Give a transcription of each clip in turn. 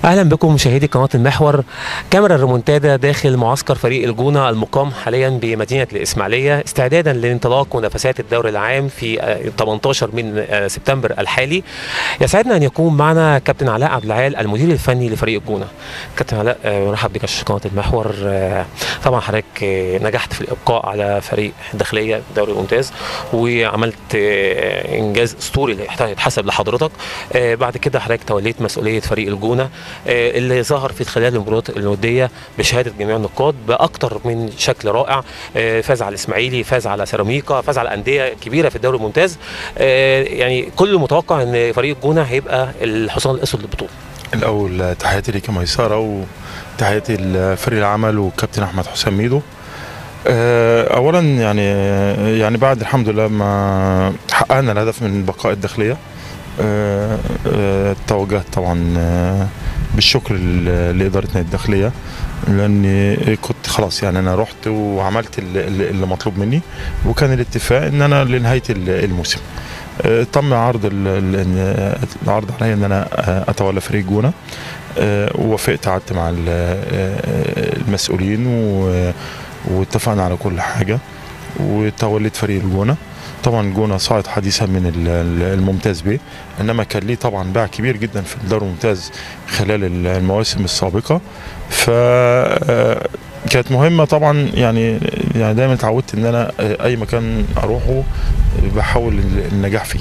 اهلا بكم مشاهدي قناه المحور كاميرا الريمونتادا داخل معسكر فريق الجونه المقام حاليا بمدينه الاسماعيليه استعدادا لانطلاق منافسات الدوري العام في آه، 18 من آه، سبتمبر الحالي يسعدنا ان يكون معنا كابتن علاء عبد العال المدير الفني لفريق الجونه كابتن علاء آه، مرحب بك في قناه المحور آه، طبعا حضرتك آه، نجحت في الابقاء على فريق الداخليه دوري ممتاز وعملت آه، انجاز اسطوري اللي يتحسب لحضرتك آه، بعد كده حضرتك توليت مسؤوليه فريق الجونه آه، اللي ظهر في خلال المباريات الوديه بشهاده جميع النقاد باكتر من شكل رائع آه، فاز على الاسماعيلي فاز على سيراميكا فاز على انديه كبيره في الدوري الممتاز آه، يعني كل متوقع ان فريق الجونه هيبقى الحصان الاسود للبطوله الاول تحياتي ليك يا ميسره وتحياتي لفريق العمل والكابتن احمد حسام ميدو آه، اولا يعني يعني بعد الحمد لله ما حققنا الهدف من بقاء الداخليه آه، آه، توجهت طبعا آه، بالشكر ل- لادارتنا الداخليه لاني كنت خلاص يعني انا رحت وعملت ال- ال- اللي مطلوب مني وكان الاتفاق ان انا لنهايه ال- الموسم آه، تم عرض ال- ال- إن- العرض عليا ان انا آه، اتولى فريق جونه آه، ووافقت قعدت مع ال- آه، المسؤولين و- واتفقنا على كل حاجه وتوليت فريق الجونه طبعا الجونه صعد حديثا من ال- ال- الممتاز بيه انما كان ليه طبعا باع كبير جدا في الدوري الممتاز خلال ال- المواسم السابقه ف آه، كانت مهمه طبعا يعني يعني دايما اتعودت ان انا آه، اي مكان اروحه بحاول ال- النجاح فيه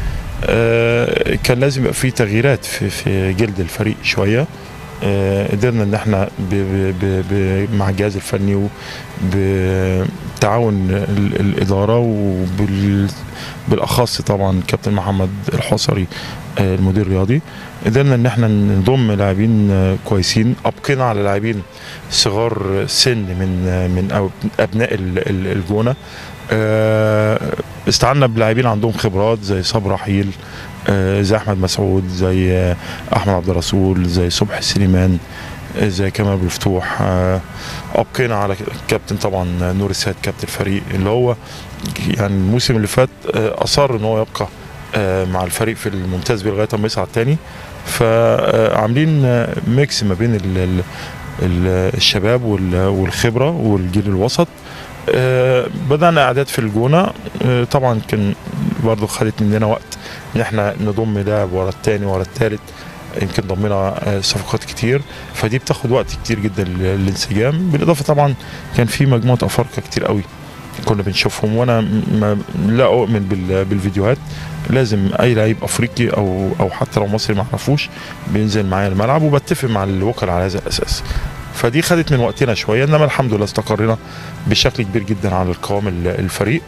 آه، كان لازم يبقى في تغييرات في في جلد الفريق شويه آه، قدرنا ان احنا ب ب ب ب مع الجهاز الفني وبتعاون ال- الاداره وبالاخص طبعا كابتن محمد الحصري آه، المدير الرياضي قدرنا ان احنا نضم لاعبين آه، كويسين ابقينا على لاعبين صغار سن من آه، من أو- ابناء ال- ال- الجونه آه، استعنا بلاعبين عندهم خبرات زي صبري رحيل آه، زي احمد مسعود زي آه، احمد عبد الرسول زي صبحي سليمان آه، زي كمال أبو الفتوح آه، ابقينا على كابتن طبعا نور السيد كابتن الفريق اللي هو يعني الموسم اللي فات آه، اصر ان هو يبقى آه، مع الفريق في الممتاز بيه لغايه ما يصعد تاني فعاملين آه، ميكس ما بين ال- ال- ال- الشباب وال- والخبره والجيل الوسط آه، بدأنا إعداد في الجونة آه، طبعا كان برضو خدت مننا وقت إن إحنا نضم لاعب ورا التاني ورا التالت يمكن ضمنا آه، صفقات كتير فدي بتاخد وقت كتير جدا للانسجام بالإضافة طبعا كان في مجموعة أفارقة كتير قوي كنا بنشوفهم وأنا ما لا أؤمن بال- بالفيديوهات لازم أي لعيب أفريقي أو أو حتى لو مصري ما أعرفوش بينزل معايا الملعب وبتفق مع الوكلاء على هذا الأساس فدي خدت من وقتنا شوية إنما الحمد لله استقرينا بشكل كبير جدا على القوام ال- الفريق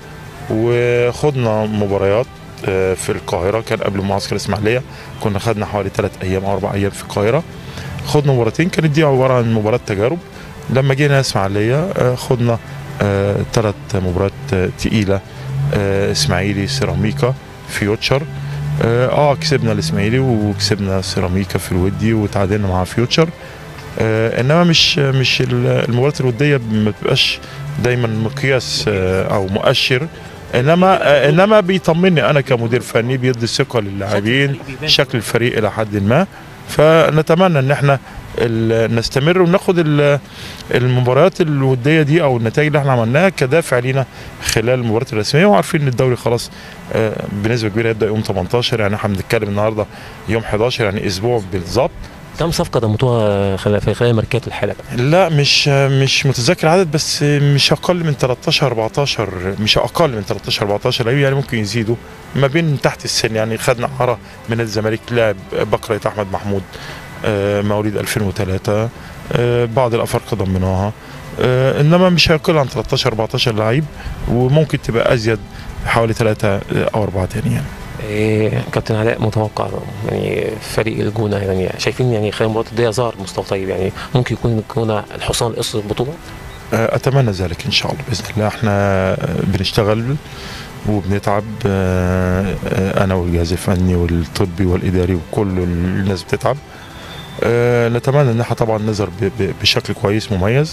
وخدنا مباريات آه، في القاهرة كان قبل معسكر الإسماعيلية كنا خدنا حوالي ثلاث أيام أو أربع أيام في القاهرة خدنا مباراتين كانت دي عبارة عن مباراة تجارب لما جينا الإسماعيلية آه، خدنا ثلاث مباريات آه، تقيلة آه، إسماعيلي سيراميكا فيوتشر اه آه، كسبنا الإسماعيلي وكسبنا سيراميكا في الودي وتعادلنا مع فيوتشر آه، انما مش مش ال- المباريات الوديه ما بتبقاش دايما مقياس آه، او مؤشر انما آه، انما بيطمني انا كمدير فني بيدي ثقه للاعبين شكل الفريق الى حد ما فنتمنى ان احنا ال- نستمر وناخد ال- المباريات الوديه دي او النتائج اللي احنا عملناها كدافع لينا خلال المباريات الرسميه وعارفين ان الدوري خلاص آه، بنسبه كبيره يبدا يوم 18 يعني احنا بنتكلم النهارده يوم 11 يعني اسبوع بالظبط كم صفقه ضمتوها خلال في خلال ماركات الحالة لا مش مش متذكر عدد بس مش اقل من 13 14 مش اقل من 13 14 لعيب يعني ممكن يزيدوا ما بين تحت السن يعني خدنا عرة من نادي الزمالك لاعب بكرة احمد محمود آه، مواليد 2003 آه، بعض الافارقه ضمناها آه، انما مش هيقل عن 13 14 لعيب وممكن تبقى ازيد حوالي ثلاثة او اربعة تاني يعني. إيه كابتن علاء متوقع يعني فريق الجونه يعني شايفين يعني خلال المباراه الوديه ظهر مستوى طيب يعني ممكن يكون الجونه الحصان الاسود للبطوله آه، اتمنى ذلك ان شاء الله باذن الله احنا بنشتغل وبنتعب آه، آه، انا والجهاز الفني والطبي والاداري وكل الناس بتتعب آه، نتمنى ان احنا طبعا نظهر ب- ب- بشكل كويس مميز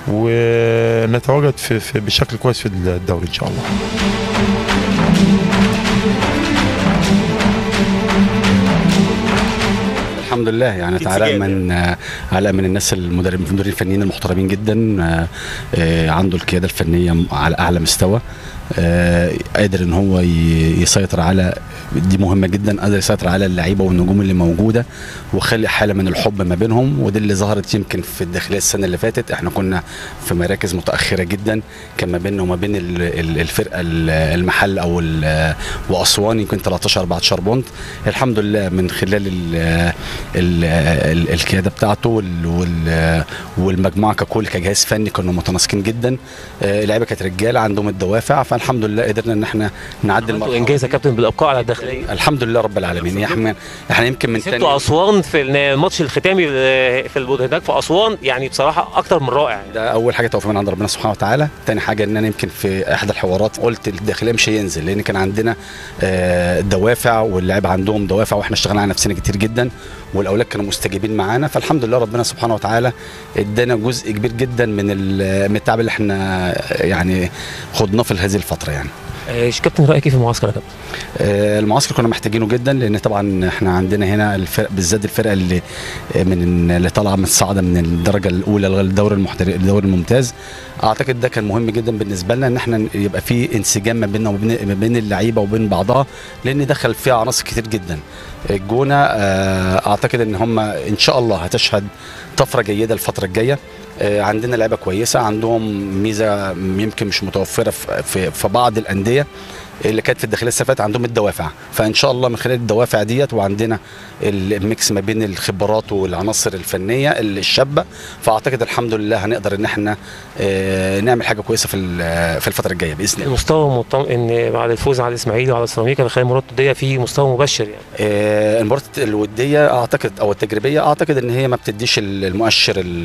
ونتواجد في في- بشكل كويس في الدوري ان شاء الله الحمد الحمد لله يعني في علاء انسجام من آه، علاء من الناس المدرب المدربين الفنيين المحترمين جدا آه، آه، عنده القياده الفنيه على اعلى مستوى آه، قادر ان هو ي- يسيطر على دي مهمه جدا قادر يسيطر على اللعيبه والنجوم اللي موجوده وخلق حاله من الحب ما بينهم ودي اللي ظهرت يمكن في الداخليه السنه اللي فاتت احنا كنا في مراكز متاخره جدا كان ما بيننا وما بين ال- ال- الفرقه ال- المحل او ال- واسوان يمكن 13 14 بونت الحمد لله من خلال ال ال ال القياده بتاعته وال وال والمجموعه ككل كجهاز فني كانوا متناسقين جدا آه، اللعيبه كانت رجاله عندهم الدوافع فالحمد لله قدرنا ان احنا نعدي عملتوا المرحله انجاز يا كابتن بالابقاء على الداخليه الحمد لله رب العالمين يا احنا احنا يمكن من كسبتوا تاني اسوان في الماتش الختامي في البود هناك في اسوان يعني بصراحه اكتر من رائع يعني. ده اول حاجه توفيق من عند ربنا سبحانه وتعالى تاني حاجه ان انا يمكن في احدى الحوارات قلت الداخليه مش هينزل لان كان عندنا آه، دوافع واللعيبه عندهم دوافع واحنا اشتغلنا على نفسنا كتير جدا والاولاد كانوا مستجيبين معانا فالحمد لله ربنا سبحانه وتعالى ادانا جزء كبير جدا من ال- من التعب اللي احنا يعني خضناه في هذه الفتره يعني آه، كابتن رايك ايه في المعسكر يا كابتن؟ آه، المعسكر كنا محتاجينه جدا لان طبعا احنا عندنا هنا الفرق بالذات الفرقه اللي من اللي طالعه من الصاعده من الدرجه الاولى لغايه الدوري المحترف الدوري الممتاز اعتقد ده كان مهم جدا بالنسبه لنا ان احنا يبقى في انسجام ما بيننا وبين ما بين اللعيبه وبين بعضها لان دخل فيها عناصر كتير جدا الجونه آه، اعتقد ان هم ان شاء الله هتشهد طفره جيده الفتره الجايه آه، عندنا لعيبه كويسه عندهم ميزه يمكن مش متوفره في- في في بعض الانديه اللي كانت في الداخليه السنه اللي فاتت عندهم الدوافع فان شاء الله من خلال الدوافع ديت وعندنا الميكس ما بين الخبرات والعناصر الفنيه الشابه فاعتقد الحمد لله هنقدر ان احنا آه، نعمل حاجه كويسه في ال- في الفتره الجايه باذن الله المستوى مطمئن بعد الفوز على الاسماعيلي وعلى سيراميكا خلال المباراه الوديه في مستوى مبشر يعني آه، المباراه الوديه اعتقد او التجريبيه اعتقد ان هي ما بتديش ال- المؤشر ال-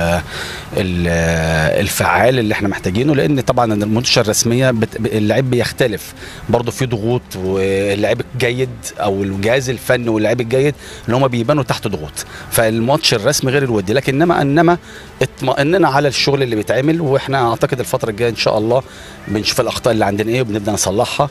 ال- الفعال اللي احنا محتاجينه لان طبعا المنتشر الرسميه بت- اللعيب بيختلف برضه في ضغوط واللعيب الجيد او الجهاز الفني واللعيب الجيد اللي هم بيبانوا تحت ضغوط فالماتش الرسمي غير الودي لكن انما انما اطمئننا على الشغل اللي بيتعمل واحنا اعتقد الفتره الجايه ان شاء الله بنشوف الاخطاء اللي عندنا ايه وبنبدا نصلحها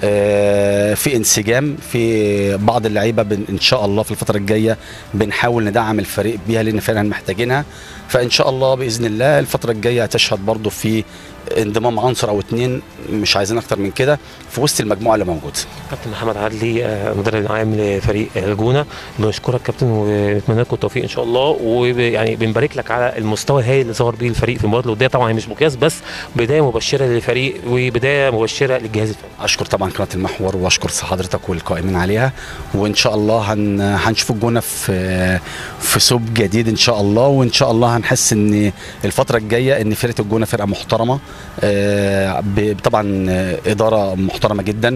آه، في انسجام في بعض اللعيبه بن- ان شاء الله في الفتره الجايه بنحاول ندعم الفريق بيها لان فعلا محتاجينها فان شاء الله باذن الله الفتره الجايه هتشهد برضو في انضمام عنصر او اتنين مش عايزين اكتر من كده في وسط المجموعه اللي موجوده كابتن محمد عدلي آه، مدرب العام لفريق الجونه بنشكرك كابتن ونتمنى لكم التوفيق ان شاء الله ويعني بنبارك لك على المستوى الهائل اللي ظهر بيه الفريق في المباراه الوديه طبعا هي مش مقياس بس بدايه مبشره للفريق وبدايه مبشره للجهاز الفني اشكر طبعا قناه المحور واشكر حضرتك والقائمين عليها وان شاء الله هن هنشوف الجونه في في ثوب جديد ان شاء الله وان شاء الله هنحس ان الفتره الجايه ان فرقه الجونه فرقه محترمه آه، ب- طبعا آه، اداره محترمه جدا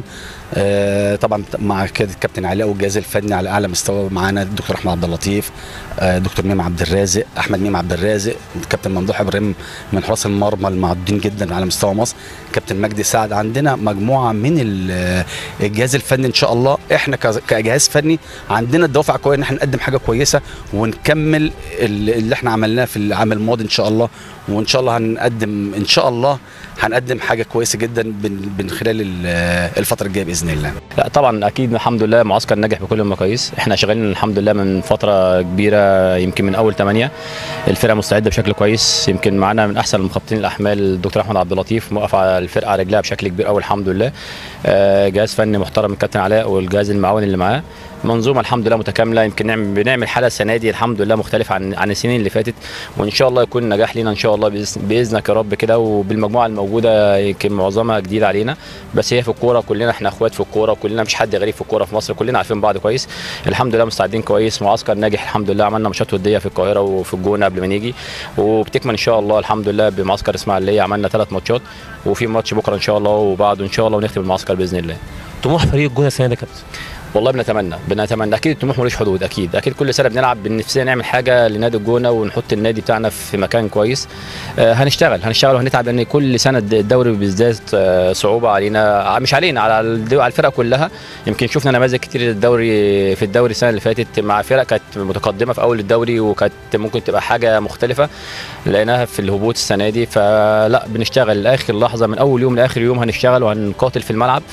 آه، طبعا مع كده الكابتن علاء والجهاز الفني على اعلى مستوى معانا الدكتور احمد عبد اللطيف آه، دكتور ميم عبد الرازق احمد ميم عبد الرازق الكابتن ممدوح ابراهيم من حراس المرمى المعدودين جدا على مستوى مصر كابتن مجدي سعد عندنا مجموعه من ال- الجهاز الفني ان شاء الله احنا كز- كجهاز فني عندنا الدوافع قويه ان احنا نقدم حاجه كويسه ونكمل ال- اللي احنا عملناه في العام الماضي ان شاء الله وان شاء الله هنقدم ان شاء الله هنقدم حاجه كويسه جدا من من خلال ال- الفتره الجايه باذن الله لا طبعا اكيد الحمد لله معسكر ناجح بكل المقاييس احنا شغالين الحمد لله من فتره كبيره يمكن من اول ثمانية الفرقه مستعده بشكل كويس يمكن معانا من احسن المخططين الاحمال الدكتور احمد عبد اللطيف موقف على الفرقه على رجلها بشكل كبير قوي الحمد لله آه، جهاز فني محترم الكابتن علاء والجهاز المعاون اللي معاه منظومه الحمد لله متكامله يمكن نعمل بنعمل حاله السنه دي الحمد لله مختلفه عن عن السنين اللي فاتت وان شاء الله يكون نجاح لينا ان شاء الله بإذن- باذنك يا رب كده وبالمجموعه الموجوده يمكن معظمها جديده علينا بس هي في الكوره كلنا احنا اخوات في الكوره كلنا مش حد غريب في الكوره في مصر كلنا عارفين بعض كويس الحمد لله مستعدين كويس معسكر ناجح الحمد لله عملنا ماتشات وديه في القاهره وفي الجونه قبل ما نيجي وبتكمل ان شاء الله الحمد لله بمعسكر اسماعيليه عملنا ثلاث ماتشات وفي ماتش بكره ان شاء الله وبعده ان شاء الله ونختم المعسكر باذن الله طموح فريق الجونه السنه دي يا كابتن والله بنتمنى بنتمنى اكيد الطموح ملوش حدود اكيد اكيد كل سنه بنلعب بنفسنا نعمل حاجه لنادي الجونه ونحط النادي بتاعنا في مكان كويس آه هنشتغل هنشتغل وهنتعب لان كل سنه الدوري بالذات آه صعوبه علينا مش علينا على الدو- على الفرق كلها يمكن شفنا نماذج كتير الدوري في الدوري السنه اللي فاتت مع فرق كانت متقدمه في اول الدوري وكانت ممكن تبقى حاجه مختلفه لقيناها في الهبوط السنه دي فلا بنشتغل لاخر لحظه من اول يوم لاخر يوم هنشتغل وهنقاتل في الملعب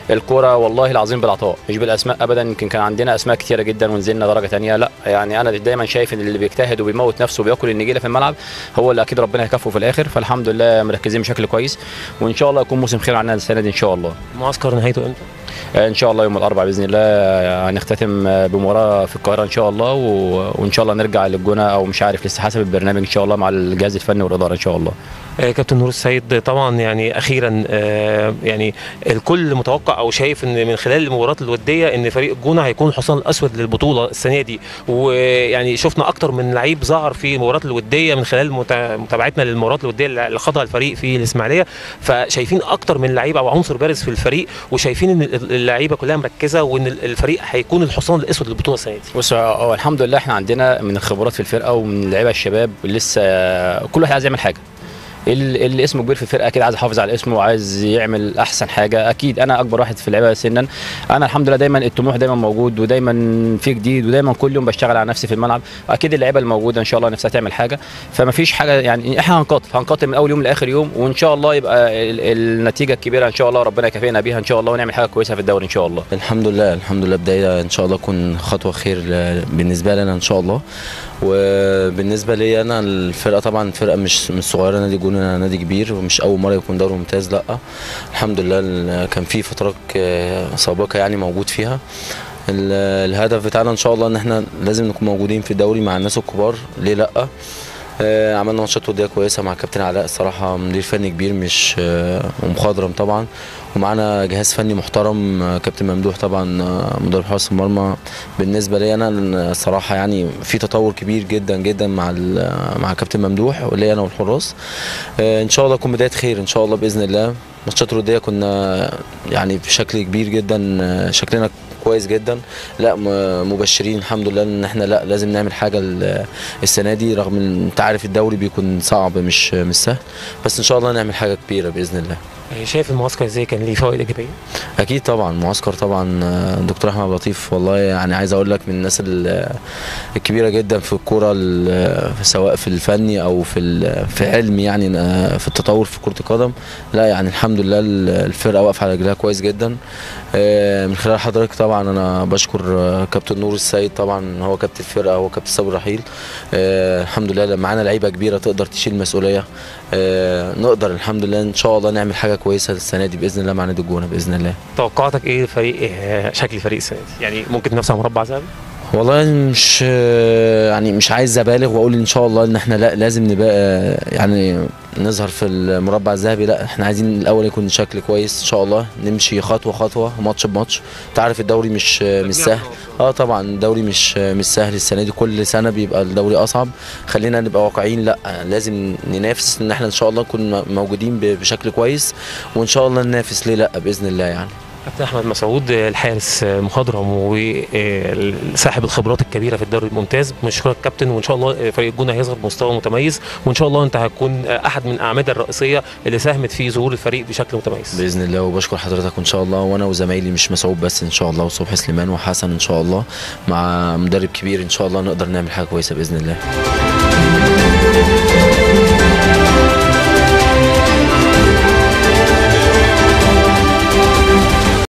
الكوره والله العظيم بالعطاء مش بالاسماء ابدا يمكن كان عندنا اسماء كتيره جدا ونزلنا درجه تانية لا يعني انا دايما شايف ان اللي بيجتهد وبيموت نفسه وبياكل النجيله في الملعب هو اللي اكيد ربنا هيكافئه في الاخر فالحمد لله مركزين بشكل كويس وان شاء الله يكون موسم خير علينا السنه دي ان شاء الله المعسكر نهايته امتى؟ ان شاء الله يوم الاربعاء باذن الله هنختتم بمباراه في القاهره ان شاء الله و... وان شاء الله نرجع للجونه او مش عارف لسه حسب البرنامج ان شاء الله مع الجهاز الفني والاداره ان شاء الله آه، كابتن نور السيد طبعا يعني اخيرا آه، يعني الكل متوقع او شايف ان من خلال المباريات الوديه ان فريق الجونه هيكون الحصان الاسود للبطوله السنه دي ويعني شفنا اكتر من لعيب ظهر في المباريات الوديه من خلال متا- متابعتنا للمباريات الوديه اللي خاضها الفريق في الاسماعيليه فشايفين اكتر من لعيب او عنصر بارز في الفريق وشايفين ان اللعيبه كلها مركزه وان الفريق هيكون الحصان الاسود للبطوله السنه دي بص هو الحمد لله احنا عندنا من الخبرات في الفرقه ومن اللعيبه الشباب لسه كل واحد عايز يعمل حاجه اللي اللي اسمه كبير في الفرقه اكيد عايز يحافظ على اسمه وعايز يعمل احسن حاجه اكيد انا اكبر واحد في اللعيبه سنا انا الحمد لله دايما الطموح دايما موجود ودايما في جديد ودايما كل يوم بشتغل على نفسي في الملعب اكيد اللعيبه الموجوده ان شاء الله نفسها تعمل حاجه فما فيش حاجه يعني احنا هنقاتل هنقاتل من اول يوم لاخر يوم وان شاء الله يبقى ال- النتيجه الكبيره ان شاء الله ربنا يكافئنا بيها ان شاء الله ونعمل حاجه كويسه في الدوري ان شاء الله الحمد لله الحمد لله بداية إن شاء الله تكون خطوة خير ل- بالنسبة لنا إن شاء الله وبالنسبة لي أنا الفرقة طبعا فرقة مش مش صغيرة نادي جونة نادي كبير ومش أول مرة يكون دوري ممتاز لأ الحمد لله ال- كان في فترات ك- سابقة يعني موجود فيها ال- الهدف بتاعنا إن شاء الله إن إحنا لازم نكون موجودين في الدوري مع الناس الكبار ليه لأ آه، عملنا ماتشات وديه كويسه مع كابتن علاء الصراحه مدير فني كبير مش آه، ومخضرم طبعا ومعانا جهاز فني محترم آه، كابتن ممدوح طبعا آه، مدرب حراس المرمى بالنسبه لي انا الصراحه يعني في تطور كبير جدا جدا مع ال- مع كابتن ممدوح وليا انا والحراس آه، ان شاء الله تكون بدايه خير ان شاء الله باذن الله ماتشات الوديه كنا يعني بشكل كبير جدا آه، شكلنا كويس جدا لا م- مبشرين الحمد لله ان احنا لا لازم نعمل حاجه ال- السنه دي رغم ان انت عارف الدوري بيكون صعب مش مش سهل بس ان شاء الله نعمل حاجه كبيره باذن الله شايف المعسكر ازاي كان ليه فوائد ايجابيه؟ اكيد طبعا معسكر طبعا آه، دكتور احمد لطيف والله يعني عايز اقول لك من الناس ال- الكبيره جدا في الكوره ال- سواء في الفني او في ال- في علم يعني آه، في التطور في كره القدم لا يعني الحمد لله ال- الفرقه واقفه على رجلها كويس جدا آه، من خلال حضرتك طبعا انا بشكر آه، كابتن نور السيد طبعا هو كابتن الفرقه هو كابتن صبري رحيل آه، الحمد لله لما معانا لعيبه كبيره تقدر تشيل مسؤوليه آه، نقدر الحمد لله ان شاء الله نعمل حاجه كويسه السنه دي باذن الله مع نادي الجونه باذن الله توقعاتك ايه الفريق آه، شكل الفريق السنه دي؟ يعني ممكن تنافس على مربع ذهبي؟ والله مش يعني مش عايز ابالغ واقول ان شاء الله ان احنا لا لازم نبقى يعني نظهر في المربع الذهبي لا احنا عايزين الاول يكون شكل كويس ان شاء الله نمشي خطوه خطوه ماتش بماتش انت عارف الدوري مش مش سهل اه طبعا الدوري مش مش سهل السنه دي كل سنه بيبقى الدوري اصعب خلينا نبقى واقعيين لا لازم ننافس ان احنا ان شاء الله نكون موجودين ب- بشكل كويس وان شاء الله ننافس ليه لا باذن الله يعني كابتن احمد مسعود آه، الحارس آه، مخضرم وصاحب الخبرات الكبيره في الدوري الممتاز بنشكرك كابتن وان شاء الله آه، فريق الجونه هيظهر بمستوى متميز وان شاء الله انت هتكون آه، احد من الاعمده الرئيسيه اللي ساهمت في ظهور الفريق بشكل متميز باذن الله وبشكر حضرتك وان شاء الله وانا وزمايلي مش مسعود بس ان شاء الله وصبحي سليمان وحسن ان شاء الله مع مدرب كبير ان شاء الله نقدر نعمل حاجه كويسه باذن الله